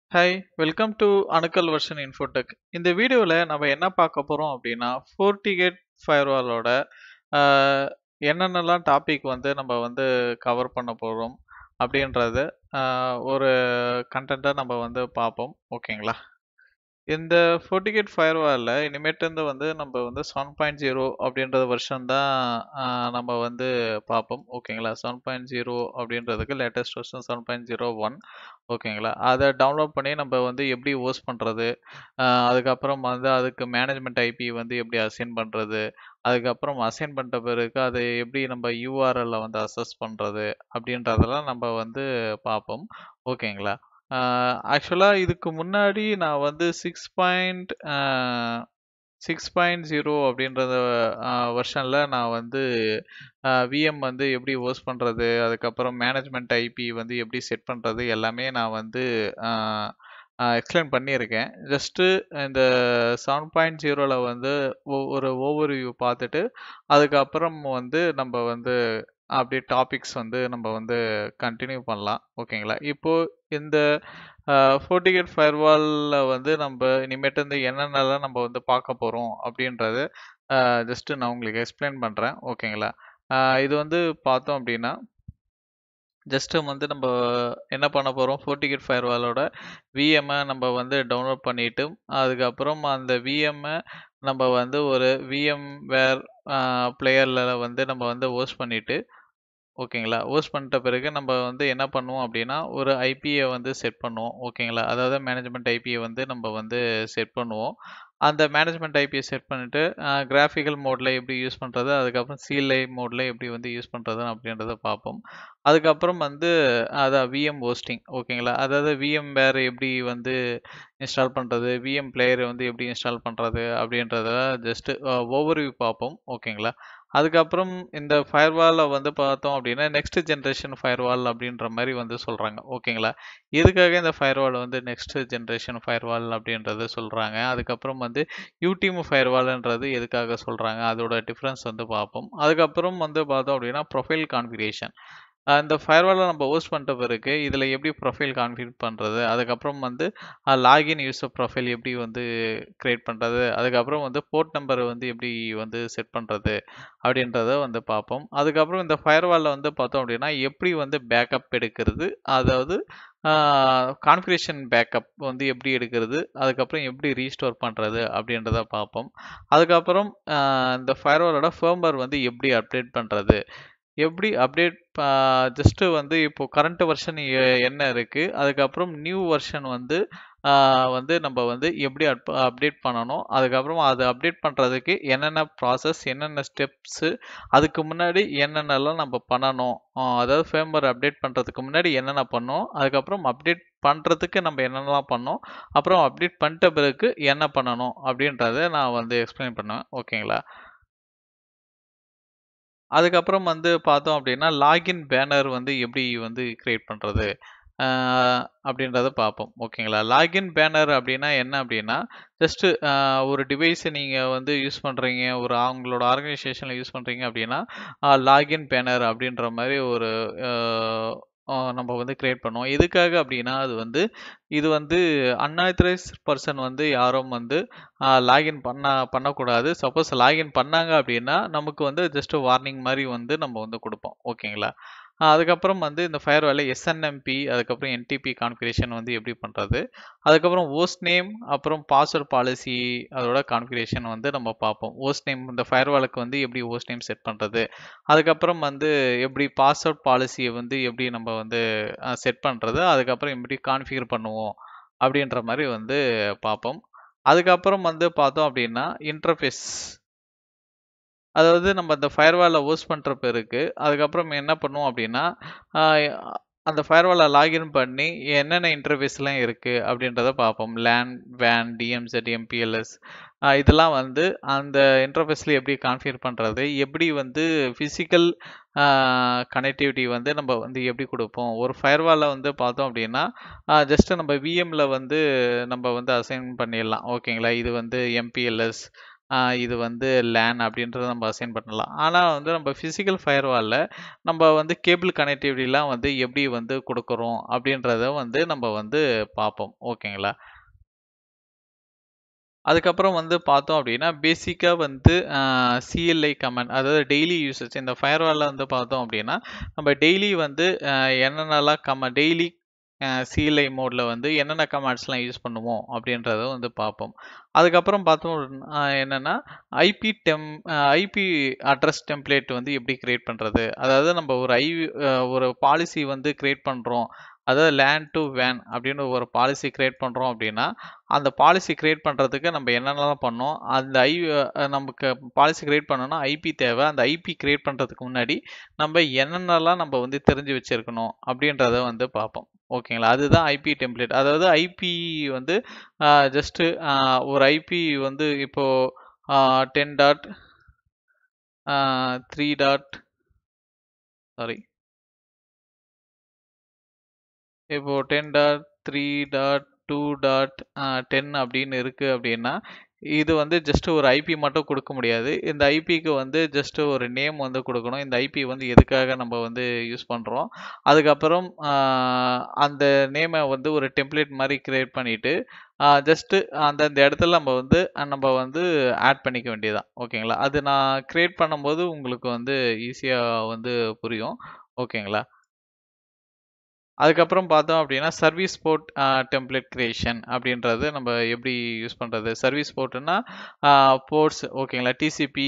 hi welcome to அணுக்கல் version infotech இந்த வீடியோவில் நம்ம என்ன பார்க்க போகிறோம் அப்படின்னா ஃபோர்டிகேட் ஃபயர்வாலோட என்னென்னலாம் டாபிக் வந்து நம்ம வந்து கவர் பண்ண போகிறோம் அப்படின்றது ஆஹ், ஒரு கண்டென்ட்டை நம்ம வந்து பார்ப்போம் ஓகேங்களா இந்த ஃபோர்டிகேட் ஃபயர்வாலில் இனிமேட்டு வந்து நம்ம வந்து செவன் பாயிண்ட் ஜீரோ அப்படின்ற வெர்ஷன் தான் ஆஹ், நம்ம வந்து பார்ப்போம் ஓகேங்களா செவன் பாயிண்ட் ஜீரோ அப்படின்றதுக்கு latest version seven point zero one ஓகேங்களா அதை டவுன்லோட் பண்ணி நம்ம வந்து எப்படி ஹோஸ்ட் பண்ணுறது அதுக்கப்புறம் வந்து அதுக்கு மேனேஜ்மெண்ட் ஐபி வந்து எப்படி அசைன் பண்ணுறது அதுக்கப்புறம் அசைன் பண்ணிட்ட பிறகு அதை எப்படி நம்ம யூஆர்எல்ல வந்து அசஸ் பண்ணுறது அப்படின்றதெல்லாம் நம்ம வந்து பார்ப்போம் ஓகேங்களா ஆக்சுவலாக இதுக்கு முன்னாடி நான் வந்து six point six point zero அப்படின்றத வெர்ஷனில் நான் வந்து விஎம் வந்து எப்படி ஹோஸ்ட் பண்ணுறது அதுக்கப்புறம் மேனேஜ்மெண்ட் ஐபி வந்து எப்படி செட் பண்ணுறது எல்லாமே நான் வந்து எக்ஸ்பிளைன் பண்ணியிருக்கேன் ஜஸ்ட்டு இந்த செவன் பாயிண்ட் ஜீரோவில் வந்து ஒ- ஒரு ஓவர் வியூ பார்த்துட்டு அதுக்கப்புறம் வந்து நம்ம வந்து அப்படியே டாபிக்ஸ் வந்து நம்ம வந்து கண்டினியூ பண்ணலாம் ஓகேங்களா இப்போ இந்த ஃபோர்டிகேட் ஃபயர்வாலில் வந்து நம்ம இனிமேட்டு வந்து என்னென்னலாம் நம்ம வந்து பார்க்க போகிறோம் அப்படின்றது ஜஸ்ட்டு நான் உங்களுக்கு எக்ஸ்பிளைன் பண்ணுறேன் ஓகேங்களா ஆஹ் இது வந்து பார்த்தோம் அப்படின்னா ஜஸ்ட்டு வந்து நம்ம என்ன பண்ண போகிறோம் ஃபோர்டிகேட் ஃபயர்வாலோட விஎம்ஐ நம்ம வந்து டவுன்லோட் பண்ணிட்டு அதுக்கப்புறம் அந்த விஎம்ஐ நம்ம வந்து ஒரு விஎம் வேர் பிளேயரில் வந்து நம்ம வந்து ஹோஸ்ட் பண்ணிவிட்டு ஓகேங்களா ஹோஸ்ட் பண்ணிட்ட பிறகு நம்ம வந்து என்ன பண்ணுவோம் அப்படின்னா ஒரு ஐபியை வந்து செட் பண்ணுவோம் ஓகேங்களா அதாவது மேனேஜ்மெண்ட் ஐபியை வந்து நம்ம வந்து செட் பண்ணுவோம் அந்த மேனேஜ்மெண்ட் ஐபியை செட் பண்ணிவிட்டு கிராஃபிக்கல் மோடில் எப்படி யூஸ் பண்ணுறது அதுக்கப்புறம் சிஎல்ஐ மோடில் எப்படி வந்து யூஸ் பண்ணுறது அப்படின்றத பார்ப்போம் அதுக்கப்புறம் வந்து அதான் விஎம் ஹோஸ்டிங் ஓகேங்களா அதாவது விஎம் வேறு எப்படி வந்து இன்ஸ்டால் பண்ணுறது விஎம் பிளேயர் வந்து எப்படி இன்ஸ்டால் பண்ணுறது அப்படின்றத ஜஸ்ட்டு ஓவர்வியூ பார்ப்போம் ஓகேங்களா அதுக்கப்புறம் இந்த ஃபயர்வாலை வந்து பார்த்தோம் அப்படின்னா நெக்ஸ்ட் ஜென்ரேஷன் ஃபயர்வால் அப்படின்ற மாதிரி வந்து சொல்கிறாங்க ஓகேங்களா எதுக்காக இந்த ஃபயர்வால் வந்து நெக்ஸ்ட் ஜென்ரேஷன் ஃபயர்வால் அப்படின்றத சொல்கிறாங்க அதுக்கப்புறம் வந்து யூடிஎம் ஃபயர்வால்ன்றது எதுக்காக சொல்கிறாங்க அதோட டிஃப்ரென்ஸ் வந்து பார்ப்போம் அதுக்கப்புறம் வந்து பார்த்தோம் அப்படின்னா ப்ரொஃபைல் கான்ஃபிகரேஷன் இந்த ஃபயர்வாலை நம்ம ஹோஸ்ட் பண்ணிட்ட பிறகு இதில் எப்படி ப்ரொஃபைல் கான்ஃபிகர் பண்ணுறது அதுக்கப்புறம் வந்து லாகின் யூசர் ப்ரொஃபைல் எப்படி வந்து க்ரியேட் பண்ணுறது அதுக்கப்புறம் வந்து போர்ட் நம்பர் வந்து எப்படி வந்து செட் பண்ணுறது அப்படின்றத வந்து பார்ப்போம் அதுக்கப்புறம் இந்த ஃபயர்வாலில் வந்து பார்த்தோம் அப்படின்னா எப்படி வந்து பேக்கப் எடுக்கிறது அதாவது கான்ஃபிகரேஷன் பேக்கப் வந்து எப்படி எடுக்கிறது அதுக்கப்புறம் எப்படி ரீஸ்டோர் பண்ணுறது அப்படின்றத பார்ப்போம் அதுக்கப்புறம் ஆஹ் இந்த ஃபயர்வாலோட ஃபேர்ம்வேர் வந்து எப்படி அப்டேட் பண்ணுறது எப்படி அப்டேட் ஜஸ்ட்டு வந்து இப்போ கரண்ட் வெர்ஷன் என்ன இருக்குது அதுக்கப்புறம் நியூ வெர்ஷன் வந்து ஆஹ் வந்து நம்ம வந்து எப்படி அப்டேட் பண்ணணும் அதுக்கப்புறம் அது அப்டேட் பண்ணுறதுக்கு என்னென்ன ப்ராசஸ் என்னென்ன ஸ்டெப்ஸு அதுக்கு முன்னாடி என்னென்னலாம் நம்ம பண்ணணும் ஆஹ் அதாவது ஃபேம்பர் அப்டேட் பண்ணுறதுக்கு முன்னாடி என்னென்ன பண்ணோம் அதுக்கப்புறம் அப்டேட் பண்ணுறதுக்கு நம்ம என்னென்னலாம் பண்ணோம் அப்புறம் அப்டேட் பண்ணிட்ட பிறகு என்ன பண்ணணும் அப்படின்றத நான் வந்து எக்ஸ்பிளைன் பண்ணுவேன் ஓகேங்களா அதுக்கப்புறம் வந்து பார்த்தோம் அப்படின்னா லாகின் பேனர் வந்து எப்படி வந்து கிரியேட் பண்ணுறது அப்படின்றத பார்ப்போம் ஓகேங்களா லாகின் பேனர் அப்படின்னா என்ன அப்படின்னா ஜஸ்ட்டு ஒரு டிவைஸை நீங்கள் வந்து யூஸ் பண்ணுறீங்க ஒரு அவங்களோட ஆர்கனைசேஷனில் யூஸ் பண்ணுறீங்க அப்படின்னா லாகின் பேனர் அப்படின்ற மாதிரி ஒரு ஆஹ், ஆஹ், நம்ம வந்து கிரியேட் பண்ணுவோம் எதுக்காக அப்படின்னா அது வந்து இது வந்து அன்ஆத்தரைஸ் பர்சன் வந்து யாரும் வந்து லாகின் பண்ண பண்ணக்கூடாது சப்போஸ் லாகின் பண்ணாங்க அப்படின்னா நமக்கு வந்து ஜஸ்ட் வார்னிங் மாதிரி வந்து நம்ம வந்து கொடுப்போம் ஓகேங்களா ஆஹ் அதுக்கப்புறம் வந்து இந்த ஃபயர் வேலை எஸ்என்எம்பி அதுக்கப்புறம் என்டிபி கான்ஃபிகரேஷன் வந்து எப்படி பண்ணுறது அதுக்கப்புறம் ஓஸ்ட் நேம் அப்புறம் பாஸ்வேர்ட் பாலிசி அதோட கான்ஃபிகரேஷன் வந்து நம்ம பார்ப்போம் ஓஸ்ட் நேம் இந்த ஃபயர்வாலுக்கு வந்து எப்படி ஓஸ்ட் நேம் செட் பண்ணுறது அதுக்கப்புறம் வந்து எப்படி பாஸ்வேர்ட் பாலிசியை வந்து எப்படி நம்ம வந்து செட் பண்ணுறது அதுக்கப்புறம் எப்படி கான்ஃபிகர் பண்ணுவோம் அப்படின்ற மாதிரி வந்து பார்ப்போம் அதுக்கப்புறம் வந்து பார்த்தோம் அப்படின்னா இன்டர்ஃபேஸ் அதாவது நம்ம அந்த ஃபயர்வாலை ஹோஸ்ட் பண்ணுற பிறகு அதுக்கப்புறம் என்ன பண்ணுவோம் அப்படின்னா ஆஹ் அந்த ஃபயர்வாலை லாகின் பண்ணி என்னென்ன இன்டர்ஃபேஸ்லாம் இருக்குது அப்படின்றத பார்ப்போம் லேன் வேன் டிஎம்செட் எம்பிஎல்எஸ் இதெல்லாம் வந்து அந்த இன்டர்ஃபேஸில் எப்படி கான்ஃபிகர் பண்ணுறது எப்படி வந்து ஃபிசிக்கல் கனெக்டிவிட்டி வந்து நம்ம வந்து எப்படி கொடுப்போம் ஒரு ஃபயர்வாலில் வந்து பார்த்தோம் அப்படின்னா ஜஸ்ட் நம்ம விஎம்ல வந்து நம்ம வந்து அசைன் பண்ணிடலாம் ஓகேங்களா இது வந்து எம்பிஎல்எஸ் இது வந்து லேன் அப்படின்றத நம்ம அசைன் பண்ணலாம் ஆனால் வந்து நம்ம ஃபிசிக்கல் ஃபயர்வாலில் நம்ம வந்து கேபிள் கனெக்டிவிட்டிலாம் வந்து எப்படி வந்து கொடுக்குறோம் அப்படின்றத வந்து நம்ம வந்து பார்ப்போம் ஓகேங்களா அதுக்கப்புறம் வந்து பார்த்தோம் அப்படின்னா பேசிக்காக வந்து சிஎல்ஐ கமெண்ட் அதாவது டெய்லி யூசேஜ் இந்த ஃபயர்வாலில் வந்து பார்த்தோம் அப்படின்னா நம்ம டெய்லி வந்து என்னென்னலாம் கம டெய்லி சிஎல்ஐ மோடில் வந்து என்னென்ன கமாண்ட்ஸ்லாம் யூஸ் பண்ணுவோம் அப்படின்றத வந்து பார்ப்போம் அதுக்கப்புறம் பார்த்தோம் என்னென்னா ஐபி டெம் ஐபி அட்ரஸ் டெம்ப்ளேட் வந்து எப்படி க்ரியேட் பண்ணுறது அதாவது நம்ம ஒரு ஐ ஒரு பாலிசி வந்து க்ரியேட் பண்ணுறோம் அதாவது லேண்ட் டு வேன் அப்படின்னு ஒரு பாலிசி க்ரியேட் பண்ணுறோம் அப்படின்னா அந்த பாலிசி க்ரியேட் பண்ணுறதுக்கு நம்ம என்னென்னலாம் பண்ணோம் அந்த ஐ நமக்கு பாலிசி க்ரியேட் பண்ணோன்னா ஐபி தேவை அந்த ஐபி க்ரியேட் பண்ணுறதுக்கு முன்னாடி நம்ம என்னென்னலாம் நம்ம வந்து தெரிஞ்சு வச்சுருக்கணும் அப்படின்றத வந்து பார்ப்போம் ஓகேங்களா அதுதான் ஐபி டெம்ப்ளேட் அதாவது ஐபி வந்து ஜஸ்ட்டு ஒரு ஐபி வந்து இப்போது ten dot three dot sorry இப்போ ten dot three dot two dot ten அப்படின்னு இருக்குது அப்படின்னா இது வந்து ஜஸ்ட் ஒரு ஐபி மட்டும் கொடுக்க முடியாது இந்த ஐபிக்கு வந்து ஜஸ்ட் ஒரு நேம் வந்து கொடுக்கணும் இந்த ஐபி வந்து எதுக்காக நம்ம வந்து யூஸ் பண்ணுறோம் அதுக்கப்புறம் அந்த நேமை வந்து ஒரு டெம்ப்ளேட் மாதிரி கிரியேட் பண்ணிவிட்டு ஜஸ்ட்டு அந்தந்த இடத்துல நம்ம வந்து நம்ம வந்து ஆட் பண்ணிக்க வேண்டியதான் ஓகேங்களா அது நான் க்ரியேட் பண்ணும்போது உங்களுக்கு வந்து ஈஸியாக வந்து புரியும் ஓகேங்களா அதுக்கப்புறம் பார்த்தோம் அப்படின்னா சர்வீஸ் போர்ட் டெம்ப்ளேட் கிரியேஷன் அப்படின்றது நம்ம எப்படி யூஸ் பண்ணுறது சர்வீஸ் போர்ட்டுன்னா போர்ட்ஸ் ஓகேங்களா டிசிபி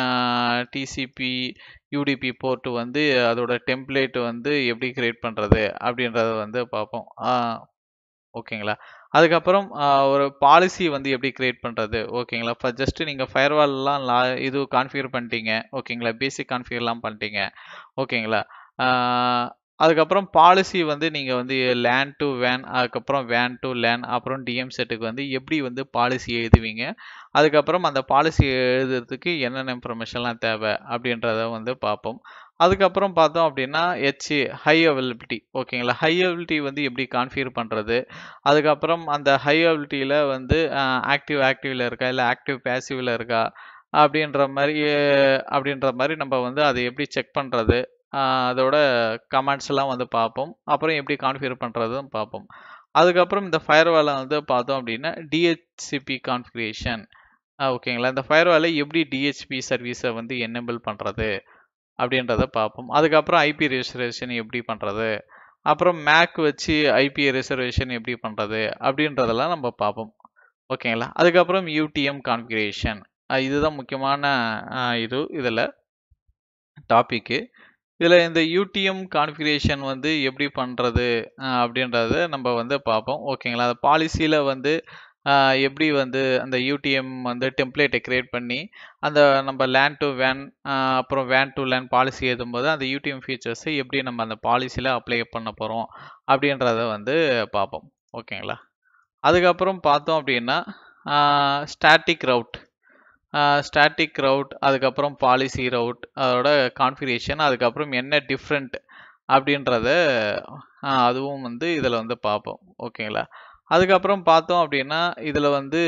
டிசிபி யூடிபி போர்ட்டு வந்து அதோட டெம்ப்ளேட் வந்து எப்படி கிரியேட் பண்ணுறது அப்படின்றத வந்து பார்ப்போம் ஓகேங்களா அதுக்கப்புறம் ஒரு பாலிசி வந்து எப்படி கிரியேட் பண்ணுறது ஓகேங்களா இப்போ ஜஸ்ட்டு நீங்கள் ஃபயர்வால்லாம் லா இது கான்ஃபிகர் பண்ணிட்டீங்க ஓகேங்களா பேசிக் கான்ஃபிகர்லாம் பண்ணிட்டீங்க ஓகேங்களா அதுக்கப்புறம் பாலிசி வந்து நீங்கள் வந்து லேன் டு வேன் அதுக்கப்புறம் வேன் டு லேன் அப்புறம் டிஎம் செட்டுக்கு வந்து எப்படி வந்து பாலிசி எழுதுவீங்க அதுக்கப்புறம் அந்த பாலிசி எழுதுறதுக்கு என்னென்ன இன்ஃபர்மேஷன்லாம் தேவை அப்படின்றத வந்து பார்ப்போம் அதுக்கப்புறம் பார்த்தோம் அப்படின்னா ஹெச் ஹை அவைலபிலிட்டி ஓகேங்களா ஹை அவைலபிலிட்டி வந்து எப்படி கான்ஃபிகர் பண்ணுறது அதுக்கப்புறம் அந்த ஹை அவைலபிலிட்டியில் வந்து ஆக்டிவ் ஆக்டிவில் இருக்கா இல்லை ஆக்டிவ் பேசிவில் இருக்கா அப்படின்ற மாதிரி அப்படின்ற மாதிரி நம்ம வந்து அதை எப்படி செக் பண்ணுறது அதோட கமெண்ட்ஸ் எல்லாம் வந்து பார்ப்போம் அப்புறம் எப்படி கான்ஃபிகர் பண்ணுறதும் பார்ப்போம் அதுக்கப்புறம் இந்த ஃபயர்வாலை வந்து பார்த்தோம் அப்படின்னா டிஹெச்சிபி கான்ஃபிகரேஷன் ஓகேங்களா இந்த ஃபயர்வாலை எப்படி டிஹெச்பி சர்வீஸை வந்து என்னபிள் பண்ணுறது அப்படின்றத பார்ப்போம் அதுக்கப்புறம் ஐபி ரிசர்வேஷன் எப்படி பண்ணுறது அப்புறம் மேக் வச்சு ஐபி ரிசர்வேஷன் எப்படி பண்ணுறது அப்படின்றதெல்லாம் நம்ம பார்ப்போம் ஓகேங்களா அதுக்கப்புறம் யூடிஎம் கான்ஃபிகரேஷன் இதுதான் முக்கியமான இது இதில் டாப்பிக்கு இதில் இந்த யூடிஎம் கான்ஃபிகரேஷன் வந்து எப்படி பண்ணுறது அப்படின்றத நம்ம வந்து பார்ப்போம் ஓகேங்களா அந்த பாலிசியில் வந்து எப்படி வந்து அந்த யூடிஎம் வந்து டெம்ப்ளேட்டை க்ரியேட் பண்ணி அந்த நம்ம லேண்ட் டு வேன் அப்புறம் வேன் டு லேன் பாலிசி எழுதும்போது அந்த யூடிஎம் ஃபீச்சர்ஸை எப்படி நம்ம அந்த பாலிசியில் அப்ளை பண்ண போகிறோம் அப்படின்றத வந்து பார்ப்போம் ஓகேங்களா அதுக்கப்புறம் பார்த்தோம் அப்படின்னா ஸ்டாட்டிக் ரவுட் ஸ்டாட்டிக் ரவுட் அதுக்கப்புறம் பாலிசி ரவுட் அதோட கான்ஃபிகரேஷன் அதுக்கப்புறம் என்ன டிஃப்ரெண்ட் அப்படின்றத அதுவும் வந்து இதில் வந்து பார்ப்போம் ஓகேங்களா அதுக்கப்புறம் பார்த்தோம் அப்படின்னா இதில் வந்து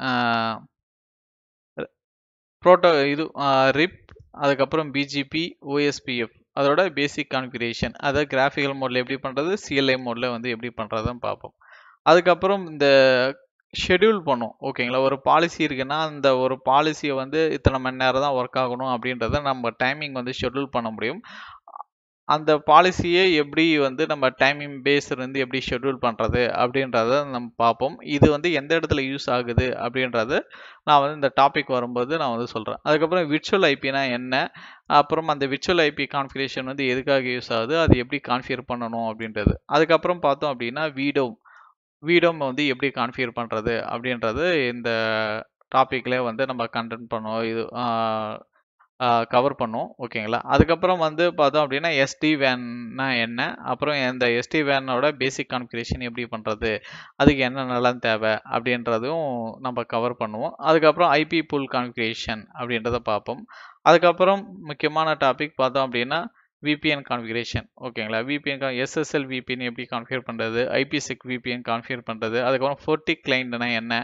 ப்ரோட்டோ இது ரிப் அதுக்கப்புறம் பிஜிபி ஓஎஸ்பிஎஃப் அதோட பேசிக் கான்ஃபிகரேஷன் அதை கிராஃபிக்கல் மோடில் எப்படி பண்ணுறது சிஎல்ஐ மோடில் வந்து எப்படி பண்ணுறதுன்னு பார்ப்போம் அதுக்கப்புறம் இந்த ஷெடியூல் பண்ணும் ஓகேங்களா ஒரு பாலிசி இருக்குன்னா அந்த ஒரு பாலிசியை வந்து இத்தனை மணி நேரம் தான் ஒர்க் ஆகணும் அப்படின்றத நம்ம டைமிங் வந்து ஷெடியூல் பண்ண முடியும் அந்த பாலிசியை எப்படி வந்து நம்ம டைமிங் பேஸ் இருந்து எப்படி ஷெட்யூல் பண்ணுறது அப்படின்றத நம்ம பார்ப்போம் இது வந்து எந்த இடத்துல யூஸ் ஆகுது அப்படின்றத நான் வந்து இந்த டாபிக் வரும்போது நான் வந்து சொல்கிறேன் அதுக்கப்புறம் விர்ச்சுவல் ஐபினா என்ன அப்புறம் அந்த விர்ச்சுவல் ஐபி கான்ஃபிகரேஷன் வந்து எதுக்காக யூஸ் ஆகுது அது எப்படி கான்ஃபிகர் பண்ணணும் அப்படின்றது அதுக்கப்புறம் பார்த்தோம் அப்படின்னா வீடோம் வீடோம் வந்து எப்படி கான்ஃபிகர் பண்ணுறது அப்படின்றது இந்த டாப்பிக்லேயே வந்து நம்ம கண்டென்ட் பண்ணுவோம் இது கவர் பண்ணும் ஓகேங்களா அதுக்கப்புறம் வந்து பார்த்தோம் அப்படின்னா எஸ்டி வேன்னா என்ன அப்புறம் இந்த எஸ்டி வேனோட பேசிக் கான்ஃபிகரேஷன் எப்படி பண்ணுறது அதுக்கு என்னென்னலாம் தேவை அப்படின்றதும் நம்ம கவர் பண்ணுவோம் அதுக்கப்புறம் ஐபி புல் கான்ஃபிகரேஷன் அப்படின்றத பார்ப்போம் அதுக்கப்புறம் முக்கியமான டாபிக் பார்த்தோம் அப்படின்னா விபிஎன் கான்ஃபிகரேஷன் ஓகேங்களா விபிஎன் எஸ்எஸ்எல் விபிஎன் எப்படி கான்ஃபிகர் பண்ணுறது ஐபிசெக் விபிஎன் கான்ஃபிகர் பண்ணுறது அதுக்கப்புறம் ஃபோர்டிக் கிளைண்ட்னா என்ன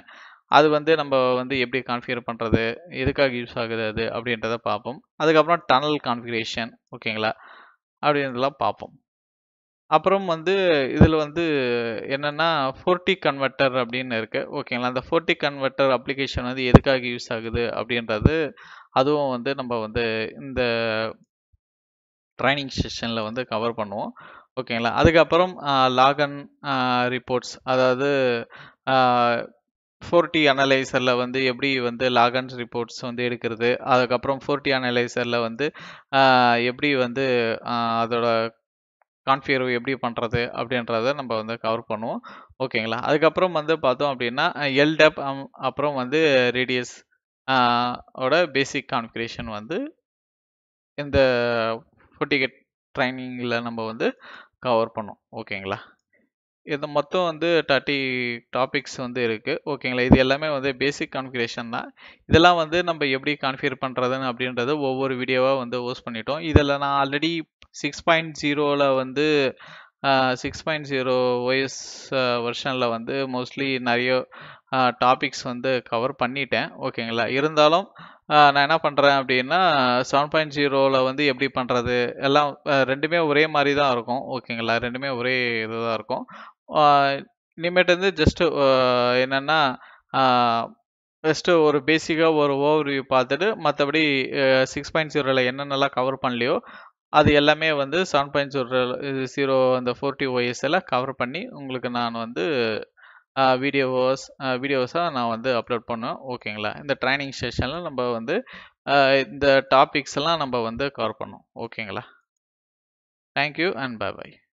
அது வந்து நம்ம வந்து எப்படி கான்ஃபிகர் பண்ணுறது எதுக்காக யூஸ் ஆகுது அது அப்படின்றத பார்ப்போம் அதுக்கப்புறம் டனல் கான்ஃபிகரேஷன் ஓகேங்களா அப்படின்றதெல்லாம் பார்ப்போம் அப்புறம் வந்து இதில் வந்து என்னென்னா ஃபோர்டி கன்வெர்ட்டர் அப்படின்னு இருக்குது ஓகேங்களா அந்த ஃபோர்டி கன்வெர்ட்டர் அப்ளிகேஷன் வந்து எதுக்காக யூஸ் ஆகுது அப்படின்றது அதுவும் வந்து நம்ம வந்து இந்த ட்ரைனிங் செஷனில் வந்து கவர் பண்ணுவோம் ஓகேங்களா அதுக்கப்புறம் லாகன் ரிப்போர்ட்ஸ் அதாவது ஃபோர்டி அனலைசரில் வந்து எப்படி வந்து லாகன்ஸ் ரிப்போர்ட்ஸ் வந்து எடுக்கிறது அதுக்கப்புறம் ஃபோர்டி அனலைசரில் வந்து எப்படி வந்து அதோட கான்ஃபிகர் எப்படி பண்ணுறது அப்படின்றத நம்ம வந்து கவர் பண்ணுவோம் ஓகேங்களா அதுக்கப்புறம் வந்து பார்த்தோம் அப்படின்னா எல்டப் அப்புறம் வந்து ரேடியஸ் ஓட பேசிக் கான்ஃபிகரேஷன் வந்து இந்த ஃபோர்டிகேட் ட்ரைனிங்கில் நம்ம வந்து கவர் பண்ணோம் ஓகேங்களா இது மொத்தம் வந்து தேர்ட்டி டாபிக்ஸ் வந்து இருக்குது ஓகேங்களா இது எல்லாமே வந்து பேசிக் கான்ஃபிகரேஷன் தான் இதெல்லாம் வந்து நம்ம எப்படி கான்ஃபிகர் பண்ணுறதுன்னு அப்படின்றது ஒவ்வொரு வீடியோவாக வந்து ஹோஸ்ட் பண்ணிட்டோம் இதில் நான் ஆல்ரெடி சிக்ஸ் பாயிண்ட் ஜீரோவில் வந்து சிக்ஸ் பாயிண்ட் ஜீரோ ஒய்எஸ் வெர்ஷனில் வந்து மோஸ்ட்லி நிறைய டாபிக்ஸ் வந்து கவர் பண்ணிட்டேன் ஓகேங்களா இருந்தாலும் நான் என்ன பண்ணுறேன் அப்படின்னா செவன் பாயிண்ட் ஜீரோவில் வந்து எப்படி பண்ணுறது எல்லாம் ரெண்டுமே ஒரே மாதிரி தான் இருக்கும் ஓகேங்களா ரெண்டுமே ஒரே இது தான் இருக்கும் இனிமேட்டு வந்து ஜஸ்ட்டு என்னென்னா ஜஸ்ட்டு ஒரு பேசிக்காக ஒரு ஓவர் வியூ பார்த்துட்டு மற்றபடி சிக்ஸ் பாயிண்ட் ஜீரோவில் என்னென்னலாம் கவர் பண்ணலையோ அது எல்லாமே வந்து செவன் பாயிண்ட் ஜீரோ ஜீரோ அந்த ஃபோர்ட்டி ஒய்எஸ் எல்லாம் கவர் பண்ணி உங்களுக்கு நான் வந்து வீடியோஸ் வீடியோஸாக நான் வந்து அப்லோட் பண்ணுவேன் ஓகேங்களா இந்த ட்ரைனிங் செஷனில் நம்ம வந்து இந்த டாபிக்ஸ் எல்லாம் நம்ம வந்து கவர் பண்ணோம் ஓகேங்களா தேங்க்யூ அண்ட் பை பை